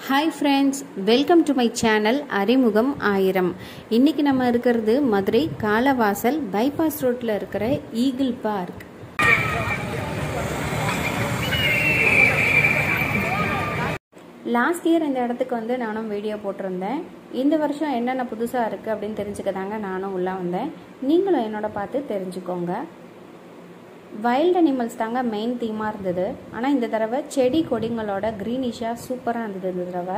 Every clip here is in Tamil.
hi friends welcome to my channel அறிமுகம் ஆயிரம் இன்னைக்கு நம்ம இருக்கிறது மதுரை காலவாசல் பைபாஸ் ரோட்டில் இருக்கிற ஈகிள் பார்க் லாஸ்ட் இயர் இந்த இடத்துக்கு வந்து நானும் வீடியோ போட்டிருந்தேன் இந்த வருஷம் என்னென்ன புதுசாக இருக்குது அப்படின்னு தெரிஞ்சுக்கதாங்க நானும் உள்ளே வந்தேன் நீங்களும் என்னோட பார்த்து தெரிஞ்சுக்கோங்க வைல்ட் அனிமல்ஸ் தாங்க மெயின் தீமாக இருந்தது ஆனால் இந்த தடவை செடி கொடிங்களோட க்ரீனிஷாக சூப்பராக இருந்தது இந்த தடவை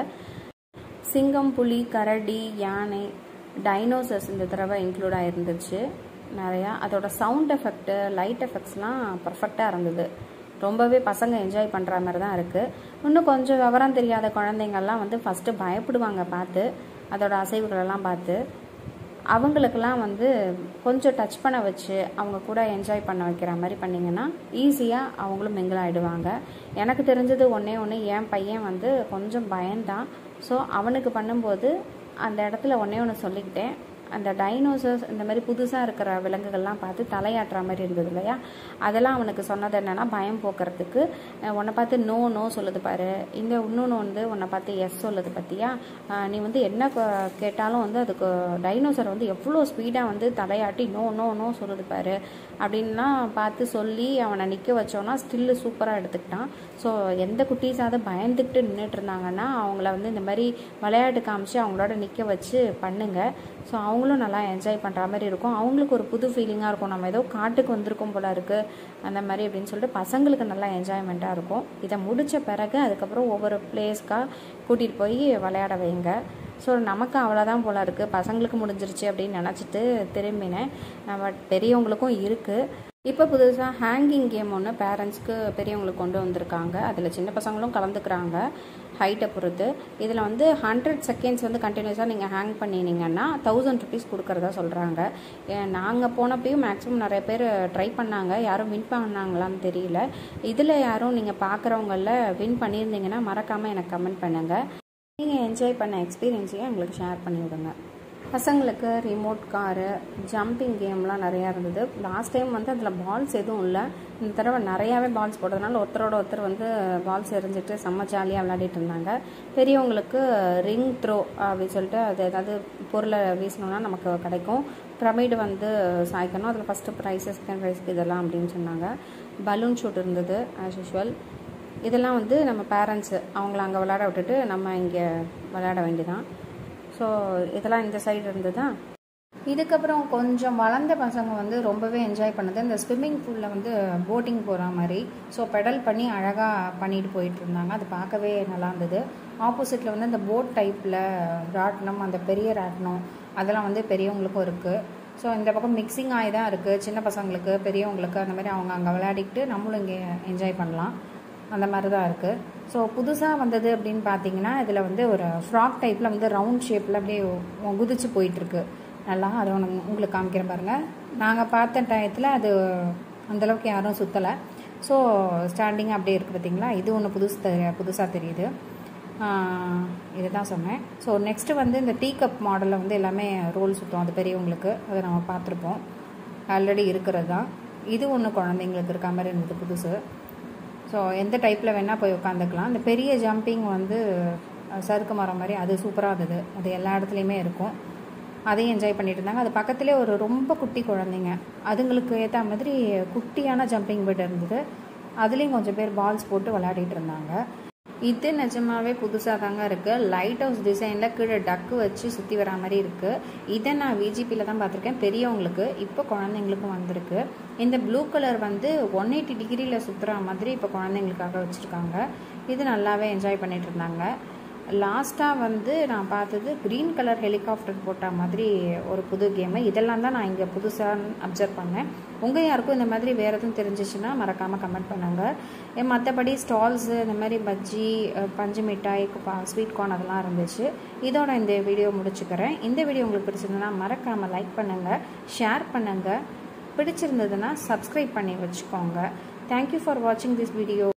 சிங்கம் புலி கரடி யானை டைனோசர்ஸ் இந்த தடவை இன்க்ளூட் ஆகிருந்துச்சு நிறையா அதோட சவுண்ட் எஃபெக்ட்டு லைட் எஃபெக்ட்ஸ்லாம் பர்ஃபெக்டாக இருந்தது ரொம்பவே பசங்க என்ஜாய் பண்ணுற மாதிரி தான் இருக்குது இன்னும் கொஞ்சம் விவரம் தெரியாத குழந்தைங்கள்லாம் வந்து ஃபஸ்ட்டு பயப்படுவாங்க பார்த்து அதோட அசைவுகளெல்லாம் பார்த்து அவங்களுக்கெல்லாம் வந்து கொஞ்சம் டச் பண்ண வச்சு அவங்க கூட என்ஜாய் பண்ண வைக்கிற மாதிரி பண்ணிங்கன்னா ஈஸியாக அவங்களும் மிங்கிள் ஆகிடுவாங்க எனக்கு தெரிஞ்சது ஒன்றே ஒன்று என் பையன் வந்து கொஞ்சம் பயந்தான் ஸோ அவனுக்கு பண்ணும்போது அந்த இடத்துல ஒன்றே ஒன்று சொல்லிக்கிட்டேன் அந்த டைனோசர்ஸ் இந்த மாதிரி புதுசாக இருக்கிற விலங்குகள்லாம் பார்த்து தலையாட்டுற மாதிரி இருந்தது இல்லையா அதெல்லாம் அவனுக்கு சொன்னது என்னென்னா பயம் போக்குறதுக்கு உன்னை பார்த்து நோ நோ சொல்லுது பாரு இங்கே இன்னொன்று வந்து உன்னை பார்த்து எஸ் சொல்லுது பார்த்தியா நீ வந்து என்ன கேட்டாலும் வந்து அதுக்கு டைனோசர் வந்து எவ்வளோ ஸ்பீடாக வந்து தலையாட்டி நோ நோ நோ சொல்லுது பாரு அப்படின்லாம் பார்த்து சொல்லி அவனை நிற்க வச்சோன்னா ஸ்டில்லு சூப்பராக எடுத்துக்கிட்டான் ஸோ எந்த குட்டீஸாவது பயந்துக்கிட்டு நின்றுட்டு இருந்தாங்கன்னா அவங்கள வந்து இந்த மாதிரி விளையாட்டு காமிச்சு அவங்களோட நிற்க வச்சு பண்ணுங்க ஸோ அவங்களும் நல்லா என்ஜாய் பண்ணுற மாதிரி இருக்கும் அவங்களுக்கு ஒரு புது ஃபீலிங்காக இருக்கும் நம்ம ஏதோ காட்டுக்கு வந்திருக்கோம் போல இருக்குது அந்த மாதிரி அப்படின்னு சொல்லிட்டு பசங்களுக்கு நல்லா என்ஜாய்மெண்ட்டாக இருக்கும் இதை முடித்த பிறகு அதுக்கப்புறம் ஒவ்வொரு பிளேஸ்க்காக கூட்டிகிட்டு போய் விளையாட வைங்க ஸோ நமக்கு அவ்வளோதான் போல இருக்குது பசங்களுக்கு முடிஞ்சிருச்சு அப்படின்னு நினச்சிட்டு திரும்பினேன் நம்ம பெரியவங்களுக்கும் இருக்குது இப்போ புதுசாக ஹேங்கிங் கேம் ஒன்று பேரண்ட்ஸ்க்கு பெரியவங்களுக்கு கொண்டு வந்திருக்காங்க அதில் சின்ன பசங்களும் கலந்துக்கிறாங்க ஹைட்டை பொறுத்து இதில் வந்து ஹண்ட்ரட் செகண்ட்ஸ் வந்து கண்டினியூஸாக நீங்கள் ஹேங் பண்ணினீங்கன்னா தௌசண்ட் ருபீஸ் கொடுக்குறதா சொல்கிறாங்க நாங்கள் போனப்பையும் மேக்ஸிமம் நிறைய பேர் ட்ரை பண்ணாங்க யாரும் வின் பண்ணாங்களான்னு தெரியல இதில் யாரும் நீங்கள் பார்க்குறவங்களில் வின் பண்ணியிருந்தீங்கன்னா மறக்காமல் எனக்கு கமெண்ட் பண்ணுங்கள் நீங்கள் என்ஜாய் பண்ண எக்ஸ்பீரியன்ஸையும் எங்களுக்கு ஷேர் பண்ணி விடுங்க பசங்களுக்கு ரிமோட் காரு ஜம்பிங் கேம்லாம் நிறையா இருந்தது லாஸ்ட் டைம் வந்து அதில் பால்ஸ் எதுவும் இல்லை இந்த தடவை நிறையாவே பால்ஸ் போட்டதுனால ஒருத்தரோட ஒருத்தர் வந்து பால்ஸ் எரிஞ்சிட்டு செம்ம ஜாலியாக விளையாடிட்டு இருந்தாங்க பெரியவங்களுக்கு ரிங் த்ரோ அப்படின்னு சொல்லிட்டு அது ஏதாவது பொருளை வீசணும்னா நமக்கு கிடைக்கும் பிரமிடு வந்து சாய்க்கணும் அதில் ஃபஸ்ட்டு ப்ரைஸு செகண்ட் ப்ரைஸ்க்கு இதெல்லாம் அப்படின்னு சொன்னாங்க பலூன் ஷூட் இருந்தது ஆஸ் யூஷுவல் இதெல்லாம் வந்து நம்ம பேரண்ட்ஸு அவங்கள அங்கே விளையாட விட்டுட்டு நம்ம இங்கே விளையாட வேண்டியதான் ஸோ இதெல்லாம் இந்த சைடு இருந்ததா இதுக்கப்புறம் கொஞ்சம் வளர்ந்த பசங்க வந்து ரொம்பவே என்ஜாய் பண்ணது இந்த ஸ்விம்மிங் பூலில் வந்து போட்டிங் போகிற மாதிரி ஸோ பெடல் பண்ணி அழகாக பண்ணிட்டு போயிட்டு இருந்தாங்க அது பார்க்கவே நல்லா இருந்தது ஆப்போசிட்டில் வந்து இந்த போட் டைப்பில் ராட்டினம் அந்த பெரிய ராட்டினம் அதெல்லாம் வந்து பெரியவங்களுக்கும் இருக்குது ஸோ இந்த பக்கம் மிக்சிங் ஆகி தான் இருக்குது சின்ன பசங்களுக்கு பெரியவங்களுக்கு அந்த மாதிரி அவங்க அங்கே விளையாடிக்கிட்டு நம்மளும் இங்கே என்ஜாய் பண்ணலாம் அந்த மாதிரி தான் இருக்குது ஸோ புதுசாக வந்தது அப்படின்னு பார்த்தீங்கன்னா இதில் வந்து ஒரு ஃப்ராக் டைப்பில் வந்து ரவுண்ட் ஷேப்பில் அப்படியே குதிச்சு போயிட்டுருக்கு நல்லா அதை ஒன்று உங்களுக்கு காமிக்கிறேன் பாருங்கள் நாங்கள் பார்த்த டயத்தில் அது அந்தளவுக்கு யாரும் சுற்றலை ஸோ ஸ்டாண்டிங் அப்படியே இருக்குது பார்த்தீங்களா இது ஒன்று புதுசு தெரிய புதுசாக தெரியுது இதை தான் சொன்னேன் ஸோ நெக்ஸ்ட்டு வந்து இந்த டீ கப் மாடலில் வந்து எல்லாமே ரோல் சுற்றும் அது பெரியவங்களுக்கு அதை நம்ம பார்த்துருப்போம் ஆல்ரெடி இருக்கிறது தான் இது ஒன்று குழந்தைங்களுக்கு இருக்க மாதிரி இருந்தது புதுசு ஸோ எந்த டைப்பில் வேணால் போய் உட்காந்துக்கலாம் இந்த பெரிய ஜம்பிங் வந்து சறுக்கு மரம் மாதிரி அது சூப்பராக இருந்தது அது எல்லா இடத்துலையுமே இருக்கும் அதையும் என்ஜாய் பண்ணிட்டு இருந்தாங்க அது பக்கத்துலேயே ஒரு ரொம்ப குட்டி குழந்தைங்க அதுங்களுக்கு ஏற்ற மாதிரி குட்டியான ஜம்பிங் பெட் இருந்தது அதுலேயும் கொஞ்சம் பேர் பால்ஸ் போட்டு விளையாடிட்டு இருந்தாங்க இது நிஜமாவே புதுசாக தாங்க இருக்குது லைட் ஹவுஸ் டிசைனில் கீழே டக்கு வச்சு சுற்றி வர மாதிரி இருக்குது இதை நான் விஜிபியில் தான் பார்த்துருக்கேன் பெரியவங்களுக்கு இப்போ குழந்தைங்களுக்கும் வந்திருக்கு இந்த ப்ளூ கலர் வந்து ஒன் எயிட்டி டிகிரியில் சுற்றுற மாதிரி இப்போ குழந்தைங்களுக்காக வச்சுருக்காங்க இது நல்லாவே என்ஜாய் பண்ணிட்டு இருந்தாங்க லாஸ்ட்டாக வந்து நான் பார்த்தது க்ரீன் கலர் ஹெலிகாப்டர் போட்ட மாதிரி ஒரு புது கேமு இதெல்லாம் தான் நான் இங்கே புதுசாக அப்சர்வ் பண்ணேன் உங்கள் யாருக்கும் இந்த மாதிரி வேறு எதுவும் தெரிஞ்சிச்சுன்னா மறக்காமல் கமெண்ட் பண்ணுங்கள் மற்றபடி ஸ்டால்ஸு இந்த மாதிரி பஜ்ஜி பஞ்சு மிட்டாய் ஸ்வீட் கார்ன் அதெல்லாம் இருந்துச்சு இதோட இந்த வீடியோ முடிச்சுக்கிறேன் இந்த வீடியோ உங்களுக்கு பிடிச்சிருந்ததுன்னா மறக்காமல் லைக் பண்ணுங்கள் ஷேர் பண்ணுங்கள் பிடிச்சிருந்ததுன்னா சப்ஸ்கிரைப் பண்ணி வச்சுக்கோங்க தேங்க்யூ ஃபார் வாட்சிங் திஸ் வீடியோ